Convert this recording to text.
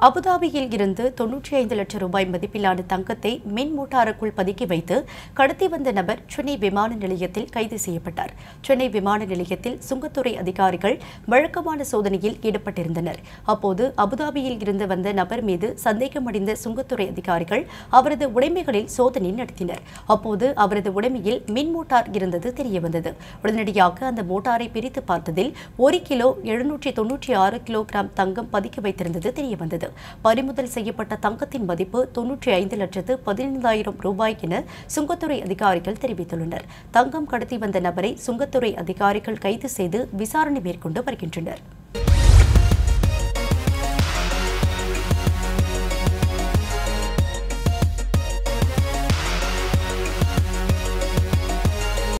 அபுதாபியில் இருந்து தொன்னூற்றி ஐந்து லட்சம் ரூபாய் மதிப்பிலான தங்கத்தை மின் மோட்டாருக்குள் பதுக்கி வைத்து கடத்தி வந்த நபர் சென்னை விமான நிலையத்தில் கைது செய்யப்பட்டார் சென்னை விமான நிலையத்தில் சுங்கத்துறை அதிகாரிகள் வழக்கமான சோதனையில் ஈடுபட்டிருந்தனர் அப்போது அபுதாபியில் இருந்து வந்த நபர் மீது சந்தேகமடைந்த சுங்கத்துறை அதிகாரிகள் அவரது உடைமைகளில் சோதனை நடத்தினர் அப்போது அவரது உடைமையில் மின் மோட்டார் இருந்தது தெரியவந்தது உடனடியாக அந்த மோட்டாரை பிரித்து பார்த்ததில் ஒரு கிலோ எழுநூற்றி தொன்னூற்றி ஆறு கிலோகிராம் தங்கம் பதுக்கி வைத்திருந்தது தெரியவந்தது பறிமுதல் செய்யப்பட்ட தங்கத்தின் மதிப்பு தொன்னூற்றி ஐந்து லட்சத்து பதினைந்தாயிரம் ரூபாய் என சுங்கத்துறை அதிகாரிகள் தெரிவித்துள்ளனர் தங்கம் கடத்தி வந்த நபரை சுங்கத்துறை அதிகாரிகள் கைது செய்து விசாரணை மேற்கொண்டு வருகின்றனர்